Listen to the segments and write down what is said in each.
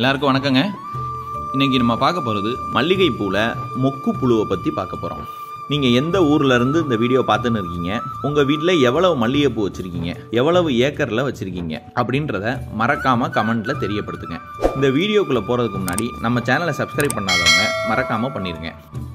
எல்லாருக்கும் வணக்கங்க இன்னைக்கு நம்ம பார்க்க போகிறது மல்லிகை பூவில் மொக்கு புழுவை பற்றி பார்க்க போகிறோம் நீங்கள் எந்த ஊர்ல இருந்து இந்த வீடியோ பார்த்துன்னு இருக்கீங்க உங்கள் வீட்டில் எவ்வளவு மல்லிகைப்பூ வச்சுருக்கீங்க எவ்வளவு ஏக்கரில் வச்சுருக்கீங்க அப்படின்றத மறக்காமல் கமெண்ட்டில் தெரியப்படுத்துங்க இந்த வீடியோக்குள்ளே போகிறதுக்கு முன்னாடி நம்ம சேனலை சப்ஸ்கிரைப் பண்ணாதவங்க மறக்காமல் பண்ணிடுங்க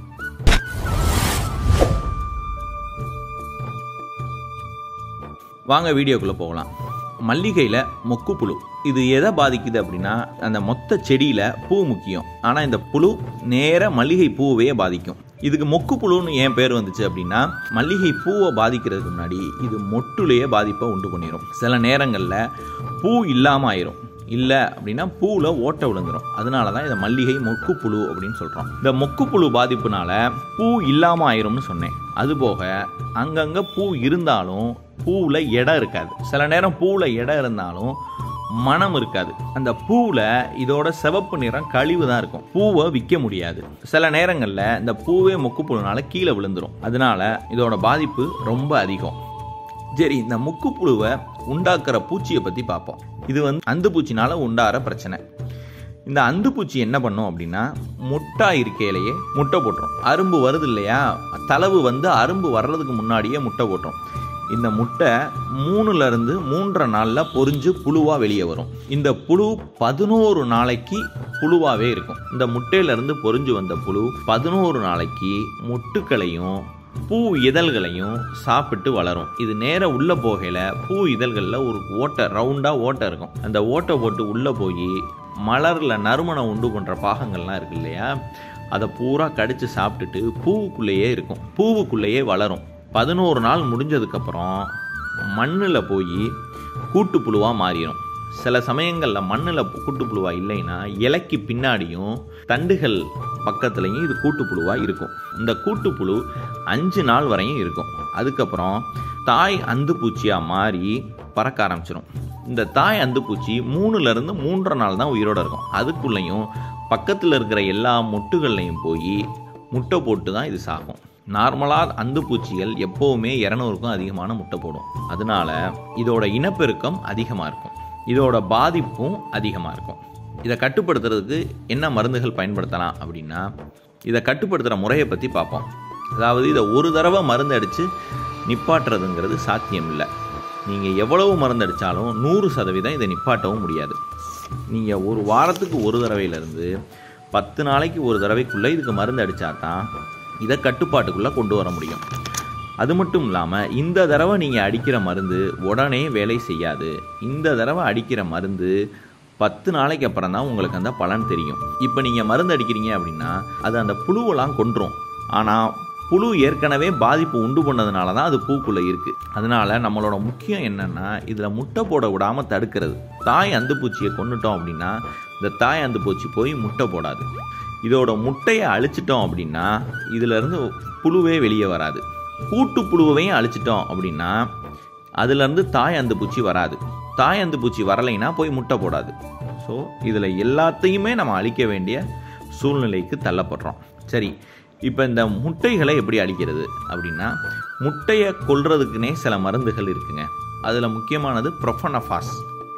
வாங்க வீடியோக்குள்ளே போகலாம் மல்லிகையில் மொக்கு புழு இது எதை பாதிக்குது அப்படின்னா அந்த மொத்த செடியில் பூ முக்கியம் ஆனால் இந்த புழு நேர மல்லிகை பூவையே பாதிக்கும் இதுக்கு மொக்கு புழுன்னு ஏன் பேர் வந்துச்சு அப்படின்னா மல்லிகை பூவை பாதிக்கிறதுக்கு முன்னாடி இது மொட்டுலேயே பாதிப்பை உண்டு பண்ணிடும் சில நேரங்களில் பூ இல்லாமல் ஆயிரும் இல்லை அப்படின்னா பூவில் ஓட்டை விழுந்துரும் அதனால தான் இதை மல்லிகை மொக்கு புழு அப்படின்னு சொல்கிறோம் இந்த மொக்கு புழு பாதிப்புனால பூ இல்லாமல் ஆயிரும்னு சொன்னேன் அதுபோக அங்கங்கே பூ இருந்தாலும் பூவில் இடம் இருக்காது சில நேரம் பூவில் இடம் இருந்தாலும் மனம் இருக்காது அந்த பூவில் இதோட சிவப்பு நிறம் கழிவு தான் இருக்கும் பூவை விற்க முடியாது சில நேரங்களில் இந்த பூவே மொக்கு புழுனால கீழே விழுந்துரும் அதனால இதோட பாதிப்பு ரொம்ப அதிகம் சரி இந்த முக்கு புழுவை உண்டாக்குற பூச்சியை பற்றி பார்ப்போம் இது வந்து அந்து பூச்சினால உண்டாகிற பிரச்சனை இந்த அந்து பூச்சி என்ன பண்ணும் அப்படின்னா முட்டா இருக்கையிலேயே முட்டை போட்டுரும் அரும்பு வருது இல்லையா தளவு வந்து அரும்பு வர்றதுக்கு முன்னாடியே முட்டை போட்டுரும் இந்த முட்டை மூணுல இருந்து மூன்றரை நாளில் பொரிஞ்சு புழுவாக வெளியே வரும் இந்த புழு பதினோரு நாளைக்கு புழுவாகவே இருக்கும் இந்த முட்டையிலேருந்து பொரிஞ்சு வந்த புழு பதினோரு நாளைக்கு முட்டுக்களையும் பூ இதழ்களையும் சாப்பிட்டு வளரும் இது நேர உள்ளே போகையில் பூ இதழ்களில் ஒரு ஓட்டை ரவுண்டாக ஓட்டை இருக்கும் அந்த ஓட்டை போட்டு உள்ளே போய் மலரில் நறுமணம் உண்டு பண்ணுற பாகங்கள்லாம் இருக்கு இல்லையா அதை பூரா கடித்து சாப்பிட்டுட்டு பூவுக்குள்ளேயே இருக்கும் பூவுக்குள்ளேயே வளரும் பதினோரு நாள் முடிஞ்சதுக்கப்புறம் மண்ணில் போய் கூட்டுப்புழுவாக மாறிடும் சில சமயங்களில் மண்ணில் கூட்டுப்புழுவா இல்லைன்னா இலைக்கு பின்னாடியும் தண்டுகள் பக்கத்துலேயும் இது கூட்டுப்புழுவாக இருக்கும் இந்த கூட்டுப்புழு அஞ்சு நாள் வரையும் இருக்கும் அதுக்கப்புறம் தாய் அந்து பூச்சியாக மாறி பறக்க ஆரம்பிச்சிடும் இந்த தாய் அந்து பூச்சி மூணுலேருந்து மூன்றரை நாள் தான் உயிரோடு இருக்கும் அதுக்குள்ளேயும் பக்கத்தில் இருக்கிற எல்லா முட்டுகள்லையும் போய் முட்டை போட்டு தான் இது சாகும் நார்மலாக அந்து பூச்சிகள் எப்போவுமே இரநூறுக்கும் அதிகமான முட்டை போடும் அதனால இதோட இனப்பெருக்கம் அதிகமாக இருக்கும் இதோட பாதிப்பும் அதிகமாக இருக்கும் இதை கட்டுப்படுத்துறதுக்கு என்ன மருந்துகள் பயன்படுத்தலாம் அப்படின்னா இதை கட்டுப்படுத்துகிற முறையை பற்றி பார்ப்போம் அதாவது இதை ஒரு தடவை மருந்து அடித்து நிப்பாட்டுறதுங்கிறது சாத்தியம் இல்லை நீங்கள் எவ்வளவு மருந்து அடித்தாலும் நூறு சதவீதம் இதை நிப்பாட்டவும் முடியாது நீங்கள் ஒரு வாரத்துக்கு ஒரு தடவையிலேருந்து பத்து நாளைக்கு ஒரு தடவைக்குள்ளே இதுக்கு மருந்து அடித்தா தான் இதை கட்டுப்பாட்டுக்குள்ளே கொண்டு வர முடியும் அது மட்டும் இல்லாமல் இந்த தடவை நீங்கள் அடிக்கிற மருந்து உடனே வேலை செய்யாது இந்த தடவை அடிக்கிற மருந்து பத்து நாளைக்கு அப்புறம் தான் உங்களுக்கு அந்த பலன் தெரியும் இப்போ நீங்கள் மருந்து அடிக்கிறீங்க அப்படின்னா அது அந்த புழுவெல்லாம் கொன்றும் ஆனால் புழு ஏற்கனவே பாதிப்பு உண்டு பண்ணதுனால தான் அது பூக்குள்ளே இருக்குது அதனால நம்மளோட முக்கியம் என்னென்னா இதில் முட்டை போட விடாமல் தடுக்கிறது தாய் அந்துப்பூச்சியை கொண்டுட்டோம் அப்படின்னா இந்த தாய் அந்துப்பூச்சி போய் முட்டை போடாது இதோட முட்டையை அழிச்சிட்டோம் அப்படின்னா இதிலேருந்து புழுவே வெளியே வராது கூட்டு புழுவையும் அழிச்சிட்டோம் அப்படின்னா அதுலேருந்து தாய் அந்து பூச்சி வராது தாய் அந்து பூச்சி வரலைன்னா போய் முட்டை போடாது ஸோ இதில் எல்லாத்தையுமே நம்ம அழிக்க வேண்டிய சூழ்நிலைக்கு தள்ளப்படுறோம் சரி இப்போ இந்த முட்டைகளை எப்படி அழிக்கிறது அப்படின்னா முட்டையை கொல்றதுக்குனே சில மருந்துகள் இருக்குங்க அதில் முக்கியமானது ப்ரொஃபனஃபாஸ்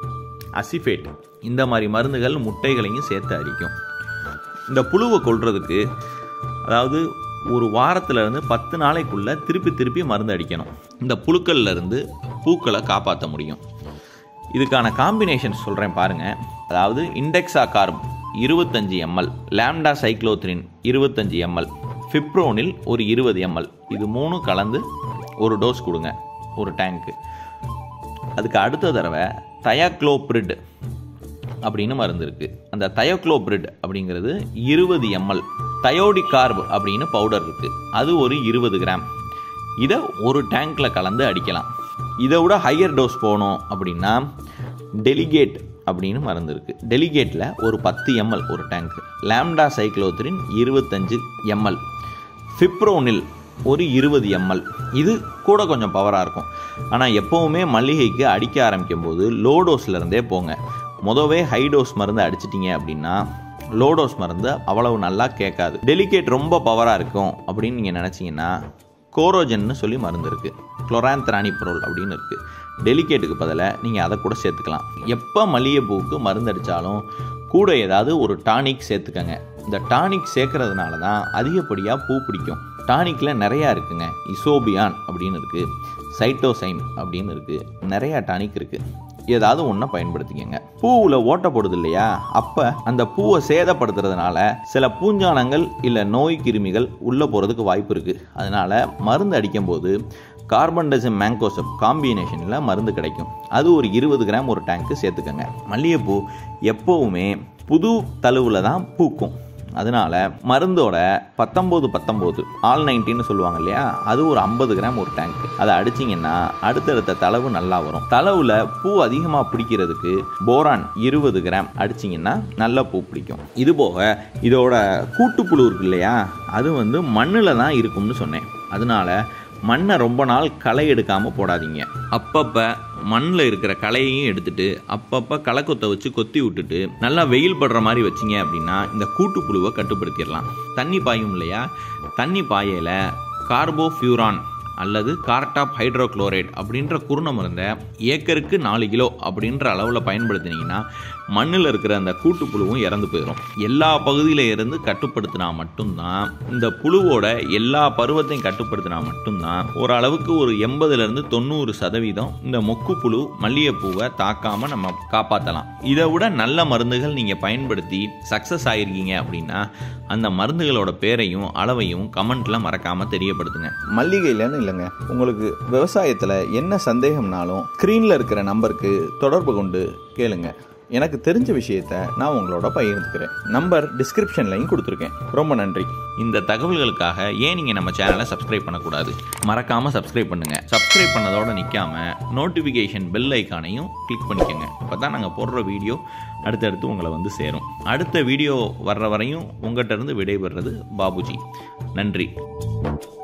அசிஃபேட் இந்த மாதிரி மருந்துகள் முட்டைகளையும் சேர்த்து அடிக்கும் இந்த புழுவை கொல்றதுக்கு அதாவது ஒரு வாரத்துல இருந்து பத்து நாளைக்குள்ள திருப்பி திருப்பி மருந்து அடிக்கணும் இந்த புழுக்கள்ல இருந்து பூக்களை காப்பாற்ற முடியும் இதுக்கான காம்பினேஷன் சொல்கிறேன் பாருங்க அதாவது இண்டெக்ஸா கார்ப் இருபத்தஞ்சி எம்எல் லேம்டா சைக்ளோத்ரின் இருபத்தஞ்சி எம்எல் ஃபிப்ரோனில் ஒரு இருபது எம்எல் இது மூணும் கலந்து ஒரு டோஸ் கொடுங்க ஒரு டேங்க்கு அதுக்கு அடுத்த தடவை தயாக்ளோப்ரிட் அப்படின்னு மருந்து இருக்குது அந்த தயோக்ளோப்ரிட் அப்படிங்கிறது இருபது எம்எல் தயோடிகார்ப் அப்படின்னு பவுடர் இருக்குது அது ஒரு இருபது கிராம் இதை ஒரு டேங்க்கில் கலந்து அடிக்கலாம் இதை விட ஹையர் டோஸ் போகணும் அப்படின்னா டெலிகேட் அப்படின்னு மருந்து இருக்குது டெலிகேட்டில் ஒரு பத்து எம்எல் ஒரு டேங்க் லேம்டா சைக்ளோத்ரின் இருபத்தஞ்சு எம்எல் ஃபிப்ரோனில் ஒரு இருபது எம்எல் இது கூட கொஞ்சம் பவராக இருக்கும் ஆனால் எப்போவுமே மல்லிகைக்கு அடிக்க ஆரம்பிக்கும் போது லோ டோஸ்லேருந்தே போங்க முதவே ஹை டோஸ் மருந்து அடிச்சிட்டிங்க அப்படின்னா லோ டோஸ் மருந்து அவ்வளவு நல்லா கேட்காது டெலிகேட் ரொம்ப பவராக இருக்கும் அப்படின்னு நீங்கள் நினச்சிங்கன்னா கோரோஜன்னு சொல்லி மருந்து இருக்குது குளோரான்த்ரானிப்ரோல் அப்படின்னு இருக்குது டெலிகேட்டுக்கு பதிலாக நீங்கள் அதை கூட சேர்த்துக்கலாம் எப்போ மல்லிகைப்பூவுக்கு மருந்து அடித்தாலும் கூட ஏதாவது ஒரு டானிக் சேர்த்துக்கங்க இந்த டானிக் சேர்க்கறதுனால தான் அதிகப்படியாக பூ பிடிக்கும் டானிக்கில் நிறையா இருக்குங்க இசோபியான் அப்படின்னு இருக்குது சைட்டோசைம் அப்படின்னு இருக்குது நிறையா டானிக் இருக்குது ஏதாவது ஒன்றை பயன்படுத்திக்கங்க பூவில் ஓட்டை போடுது இல்லையா அப்போ அந்த பூவை சேதப்படுத்துறதுனால சில பூஞ்சானங்கள் இல்லை நோய் கிருமிகள் உள்ளே போகிறதுக்கு வாய்ப்பு இருக்குது அதனால் மருந்து அடிக்கும்போது கார்பன் டெசிம் மேங்கோசப் காம்பினேஷனில் மருந்து கிடைக்கும் அது ஒரு இருபது கிராம் ஒரு டேங்க்கு சேர்த்துக்கங்க மல்லிகைப்பூ எப்போவுமே புது தழுவில் தான் பூக்கும் அதனால மருந்தோட பத்தொம்போது பத்தொம்போது ஆல் நைன்டின்னு சொல்லுவாங்க இல்லையா அது ஒரு ஐம்பது கிராம் ஒரு டேங்க் அதை அடிச்சிங்கன்னா அடுத்தடுத்த தளவு நல்லா வரும் தளவுல பூ அதிகமாக பிடிக்கிறதுக்கு போரான் இருபது கிராம் அடிச்சிங்கன்னா நல்ல பூ பிடிக்கும் இது போக இதோட கூட்டுப்புழு இருக்கு இல்லையா அது வந்து மண்ணில் தான் இருக்கும்னு சொன்னேன் அதனால மண்ணை ரொம்ப நாள் களை எடுக்காமல் போடாதீங்க அப்பப்போ மண்ணில் இருக்கிற களையையும் எடுத்துட்டு அப்பப்போ களைக்கொத்தை வச்சு கொத்தி விட்டுட்டு நல்லா வெயில் படுற மாதிரி வச்சிங்க அப்படின்னா இந்த கூட்டுப்புழுவை கட்டுப்படுத்திடலாம் தண்ணி பாயும் இல்லையா தண்ணி பாயையில் கார்போஃபியூரான் அல்லது கார்டாப் ஹைட்ரோக்ளோரைட் அப்படின்ற குருண மருந்தை ஏக்கருக்கு நாலு கிலோ அப்படின்ற அளவில் பயன்படுத்தினீங்கன்னா மண்ணில் இருக்கிற அந்த கூட்டுப்புழுவும் இறந்து போயிடும் எல்லா பகுதியில இருந்து கட்டுப்படுத்தினா மட்டும்தான் இந்த புழுவோட எல்லா பருவத்தையும் கட்டுப்படுத்தினா மட்டும்தான் ஓரளவுக்கு ஒரு எண்பதுலேருந்து தொண்ணூறு சதவீதம் இந்த மொக்கு புழு மல்லிகைப்பூவை தாக்காமல் நம்ம காப்பாற்றலாம் இதை விட நல்ல மருந்துகள் நீங்கள் பயன்படுத்தி சக்ஸஸ் ஆயிருக்கீங்க அப்படின்னா அந்த மருந்துகளோட பேரையும் அளவையும் கமெண்ட்ல மறக்காமல் தெரியப்படுத்துங்க மல்லிகையிலன்னு இல்லைங்க உங்களுக்கு விவசாயத்தில் என்ன சந்தேகம்னாலும் ஸ்க்ரீனில் இருக்கிற நம்பருக்கு தொடர்பு கொண்டு கேளுங்க எனக்கு தெரிஞ்ச விஷயத்த நான் உங்களோட பகிர்ந்துக்கிறேன் நம்பர் டிஸ்கிரிப்ஷன்லையும் கொடுத்துருக்கேன் ரொம்ப நன்றி இந்த தகவல்களுக்காக ஏன் நீங்கள் நம்ம சேனலை சப்ஸ்கிரைப் பண்ணக்கூடாது மறக்காமல் சப்ஸ்கிரைப் பண்ணுங்கள் சப்ஸ்கிரைப் பண்ணதோடு நிற்காம நோட்டிஃபிகேஷன் பெல் ஐக்கானையும் கிளிக் பண்ணிக்கோங்க அப்போ தான் நாங்கள் போடுற வீடியோ அடுத்தடுத்து உங்களை வந்து சேரும் அடுத்த வீடியோ வர்ற வரையும் உங்கள்கிட்ட இருந்து விடைபெறுறது பாபுஜி நன்றி